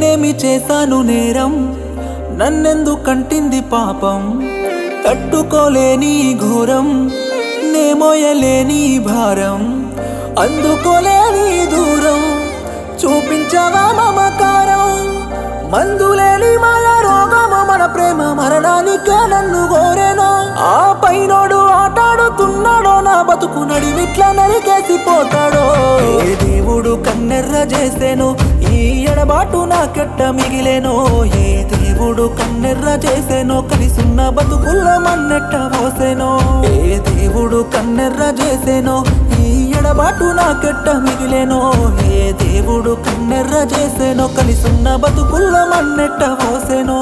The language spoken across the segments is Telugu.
నేనేమి చేశాను నేరం నన్నెందు కంటింది పాపం తట్టుకోలేని ఈ ఘోరం నేమోయలేని ఈ భారం అందుకోలేని ఈ దూరం చూపించవా మమకారం మందులేని మాయ రోగము మన ప్రేమ మరణానికే నన్ను కోరేనో ఆ పైనోడు ఆటాడుతున్నాడో నా బతుకు నడిమిట్లా నరికేసి పోతాడో ఏ దేవుడు కన్నెర్ర చేసేను ఈ ఎడబాటు నాకెట్ట మిగిలేనో ఏ దేవుడు కన్నెర్ర చేసేనో కలిసున్న బతుకుల్లో మన్నెట్ట పోసేనో ఏ దేవుడు కన్నెర్ర చేసేనో ఈ ఎడబాటు నాకెట్ట మిగిలేనో ఏ దేవుడు కన్నెర్ర చేసేనో కలిసున్న బతుకుల్లో మన్నెట్ట పోసేనో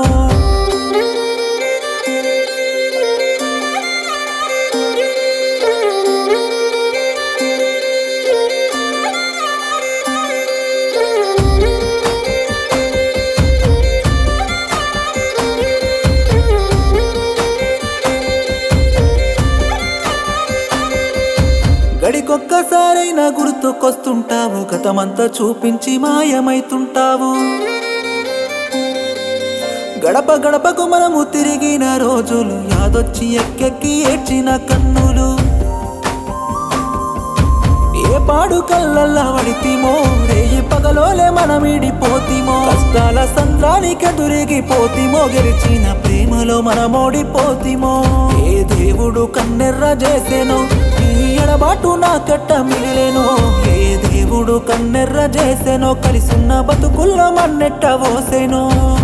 గడికొక్కసారైనా గుర్తుకొస్తుంటావు గతమంతా చూపించి మాయమైతుంటావు గడప గడపకు మనము తిరిగిన రోజులు యాదొచ్చి ఎక్కెక్కి ఏడ్చిన కన్నులు ఏ పాడు కళ్ళల్లా వడితిమో రేయి పగలోలే మనమిడిపోతిమో కష్టాల సంద్రానికి దొరికిపోతిమో గెలిచిన ప్రేమలో మనమోడిపోతిమో ఏ దేవుడు కన్నెర్ర చేసేనో ఈ ఎడబాటు నా కట్ట మిగిలేనో ఏ దేవుడు కన్నెర్ర చేసేనో కలిసున్న బతుకుల్లో మన్నెట్ట పోసేనో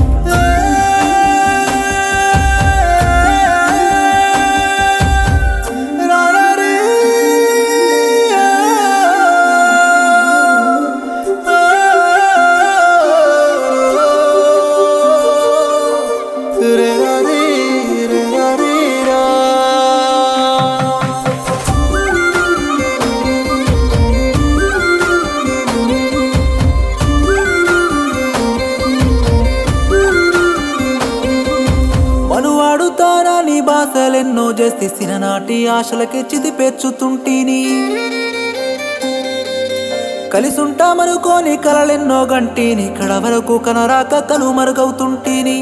మనువాడుతారా నీ బాసలెన్నో చేస్తే సిననాటి ఆశలకి చిదిపెచ్చుతుంటీని కలిసుంటామనుకోని కలలెన్నో గంటీని ఇక్కడ వరకు కనరాక కను మరుగవుతుంటీని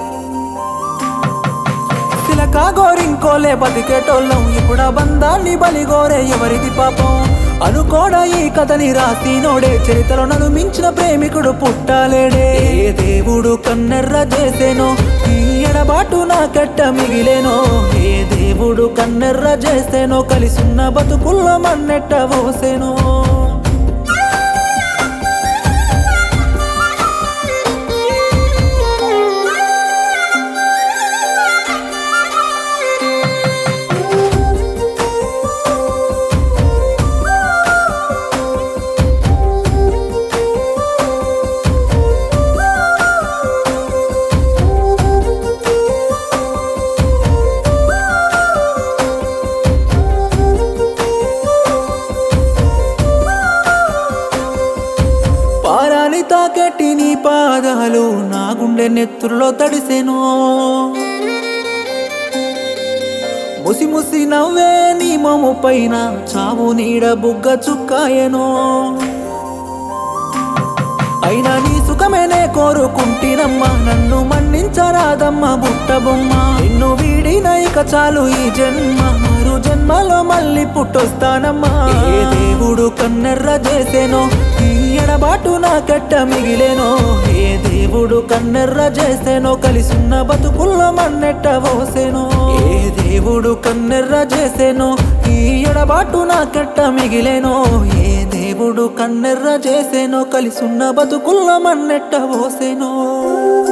సిలక గోరింకోలే బతికేటోళ్ళం ఇప్పుడు ఆ బంధాన్ని బలిగోరే ఎవరిది పాపం అనుకోడా ఈ కథని రాసినోడే చరిత్రలో నన్ను మించిన ప్రేమికుడు పుట్టాలేడే ఏ దేవుడు కన్నెర్ర చేసేనో ఈ ఎడబాటు నా కట్ట మిగిలేనో ఏ దేవుడు కన్నెర్ర చేసేనో కలిసున్న బతుకుల్లో మన్నెట్ట పోసేనో పారాని తాకెట్టి నీ పాదాలు నా గుండె నెత్తురులో తడిసెను ముసి ముసి నవ్వే నీ మొము పైన చావు నీడ బుగ్గ చుక్కాయను అయినా నీ సుఖమేనే కోరుకుంటినమ్మా నన్ను మన్నించరాదమ్మా బుట్ట బొమ్మ నిన్ను వీడిన ఇక చాలు ఈ జన్మ మరు జన్మలో మళ్ళీ పుట్టొస్తానమ్మా ఏ దేవుడు కన్నెర్ర చేసేనో ఈ ఎడబాటు నా కట్ట మిగిలేనో ఏ దేవుడు కన్నెర్ర చేసేనో కలిసున్న బతుకుల్లో మన్నెట్ట పోసేనో ఏ దేవుడు కన్నెర్ర చేసేనో ఈ ఎడబాటు నా కట్ట మిగిలేనో ఏ దేవుడు కన్నెర్ర చేసేనో కలిసున్న బతుకుల్లో మన్నెట్ట పోసేనో